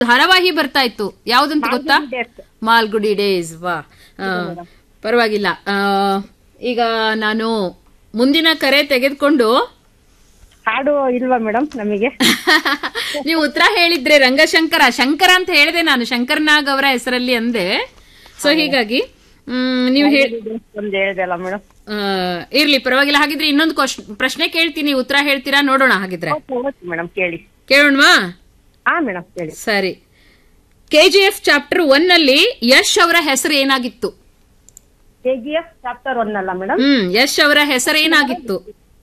ಧಾರಾವಾಹಿ ಬರ್ತಾ ಇತ್ತು ಯಾವ್ದಂತ ಗೊತ್ತಾ ಮಾಲ್ಗುಡಿ ಡೇಸ್ ವಾ ಆ, ಪರವಾಗಿಲ್ಲ ಆ, ಈಗ ನಾನು ಮುಂದಿನ ಕರೆ ತೆಗೆದುಕೊಂಡು ಹಾಡು ಇಲ್ವಾ ಮೇಡಮ್ ನಮಗೆ ನೀವು ಉತ್ತರ ಹೇಳಿದ್ರೆ ರಂಗಶಂಕರ ಶಂಕರ ಅಂತ ಹೇಳಿದೆ ನಾನು ಶಂಕರ್ನಾಗ್ ಅವರ ಹೆಸರಲ್ಲಿ ಅಂದೆ ಸೊ ಹೀಗಾಗಿ ಮ್, ನೀವು ಹೇಳಿ ಒಂದು ಹೇಳಿದೆ ಅಲ್ಲ ಮೇಡಮ್ ಆ, ಇರ್ಲಿ ಪರವಾಗಿಲ್ಲ ಹಾಗಿದ್ರೆ ಇನ್ನೊಂದು ಕ್ವಶ್- ಪ್ರಶ್ನೆ ಕೇಳ್ತೀನಿ ಉತ್ತರ ಹೇಳ್ತೀರಾ ನೋಡೋಣ ಹಾಗಿದ್ರೆ ಓಕೆ ಮೇಡಮ್ ಕೇಳಿ ಕೇಳೋಣವಾ ಹಾ ಮೇಡಮ್ ಕೇಳಿ ಸರಿ ಕೆಜಿಎಫ್ ಚಾಪ್ಟರ್ ಒನ್ ಅಲ್ಲಿ ಯಶ್ ಅವರ ಹೆಸರು ಏನಾಗಿತ್ತು K G F chapter one ಅಲ್ಲ ಮೇಡಮ್ ಹ್ಮ್ ಯಶ್ ಅವರ ಹೆಸರು ಏನಾಗಿತ್ತು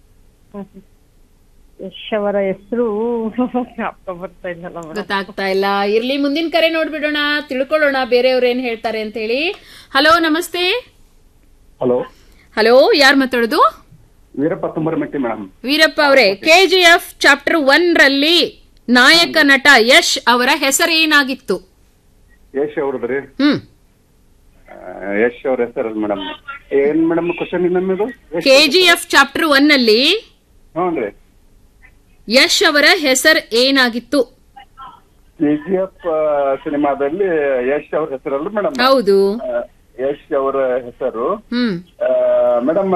ಯಶ್ ಅವರ ಹೆಸರು ಜ್ಞಾಪಕ ಬರ್ತಾ ಇದ್ದಲ್ಲ ಮೇಡಮ್ ಗೊತ್ತಾಗ್ತಾ ಇಲ್ಲ ಇರ್ಲಿ ಮುಂದಿನ ಕರೆ ನೋಡ್ಬಿಡೋಣ ತಿಳ್ಕೊಳ್ಳೋಣ ಬೇರೆಯವ್ರು ಏನ್ ಹೇಳ್ತಾರೆ ಅಂತ ಹೇಳಿ ಹಲೋ ನಮಸ್ತೆ ಹಲೋ ಹಲೋ ಯಾರು ಮಾತಾಡೋದು ವೀರಪ್ಪ ತುಂಬರಮೆಟ್ಟಿ ಮೇಡಮ್ ವೀರಪ್ಪ ಅವರೇ ಕೆಜಿಎಫ್ ಚಾಪ್ಟರ್ ಒನ್ ರಲ್ಲಿ ನಾಯಕ ನಟ ಯಶ್ ಅವರ ಹೆಸರು ಏನಾಗಿತ್ತು ಯಶ್ ಅವ್ರದ್ರಿ ಹ್ಮ್ ಆ, ಯಶ್ ಅವ್ರ ಹೆಸರು ಮೇಡಮ್ ಏನ್ ಮೇಡಮ್ ಕ್ವಶನ್ ಇನ್ನೊಮ್ಮದು ಕೆಜಿಎಫ್ ಚಾಪ್ಟರ್ ಒನ್ ಅಲ್ಲಿ ಹ್ಞೂನ್ರಿ ಯಶ್ ಅವರ ಹೆಸರು ಏನಾಗಿತ್ತು ಕೆ ಜಿ ಎಫ್ ಸಿನಿಮಾದಲ್ಲಿ ಯಶ್ ಅವ್ರ ಹೆಸರಲ್ಲ ಮೇಡಮ್ ಹೌದು ಯಶ್ ಅವರ ಹೆಸರು hmm madam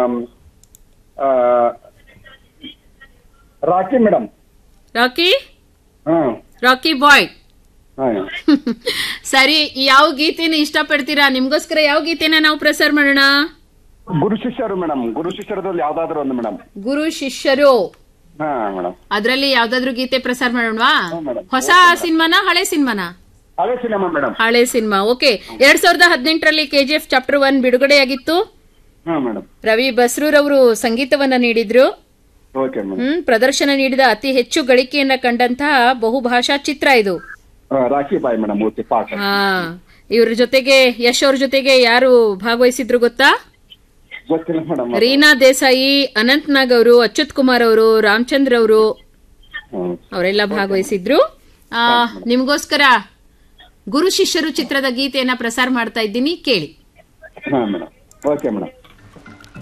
Rocky madam Rocky hmm Rocky boy hmm ಸರಿ ಯಾವ ಗೀತೆನ ಇಷ್ಟಪಡ್ತೀರಾ ನಿಮ್ಗೋಸ್ಕರ ಯಾವ ಗೀತೆನ ನಾವು ಪ್ರಸಾರ ಮಾಡೋಣ ಗುರು ಶಿಷ್ಯರು ಮೇಡಮ್ ಗುರು ಶಿಷ್ಯರದಲ್ಲಿ ಯಾವ್ದಾದ್ರು ಒಂದು ಮೇಡಮ್ ಗುರು ಶಿಷ್ಯರು ಹಾ ಮೇಡಮ್ ಅದ್ರಲ್ಲಿ ಯಾವ್ದಾದ್ರು ಗೀತೆ ಪ್ರಸಾರ ಮಾಡೋಣವಾ madam. ಹೊಸ ಸಿನಿಮಾನ ಹಳೆ ಸಿನಿಮಾನ ಅದೇ ಸಿನಿಮಾ ಮೇಡಮ್ ಹಳೆ ಸಿನಿಮಾ ಓಕೆ ಎರಡ್ ಸಾವಿರದ ಹದಿನೆಂಟರಲ್ಲಿ ಕೆಜಿಎಫ್ ಚಾಪ್ಟರ್ ಒನ್ ಬಿಡುಗಡೆಯಾಗಿತ್ತು ಹಾ ಮೇಡಮ್ ರವಿ ಬಸ್ರೂರವರು ಸಂಗೀತವನ್ನ ನೀಡಿದ್ರು ಓಕೆ ಮೇಡಮ್ ಹ್ಮ್ ಪ್ರದರ್ಶನ ನೀಡಿದ ಅತಿ ಹೆಚ್ಚು ಗಳಿಕೆಯನ್ನ ಕಂಡಂತಹ ಬಹುಭಾಷಾ ಚಿತ್ರ ಇದು ರಾಖಿ ಬಾಯ್ ಮೇಡಮ್ ಓಕೆ ಪಾಠ ಹಾ ಇವ್ರ ಜೊತೆಗೆ ಯಶ್ ಅವ್ರ ಜೊತೆಗೆ ಯಾರು ಭಾಗವಹಿಸಿದ್ರು ಗೊತ್ತಾ ಗೊತ್ತಿಲ್ಲ ಮೇಡಮ್ ರೀನಾ ದೇಸಾಯಿ ಅನಂತ್ ನಾಗ್ ಅವರು ಅಚ್ಯುತ್ ಕುಮಾರ್ ಅವರು ರಾಮಚಂದ್ರ ಅವರು ಅವರೆಲ್ಲ ಭಾಗವಹಿಸಿದ್ರು ಆ, ನಿಮ್ಗೋಸ್ಕರ ಗುರು ಶಿಷ್ಯರು ಚಿತ್ರದ ಗೀತೆಯನ್ನ ಪ್ರಸಾರ ಮಾಡ್ತಾ ಇದ್ದೀನಿ ಕೇಳಿ ಹಾ ಮೇಡಮ್ ಓಕೆ ಮೇಡಮ್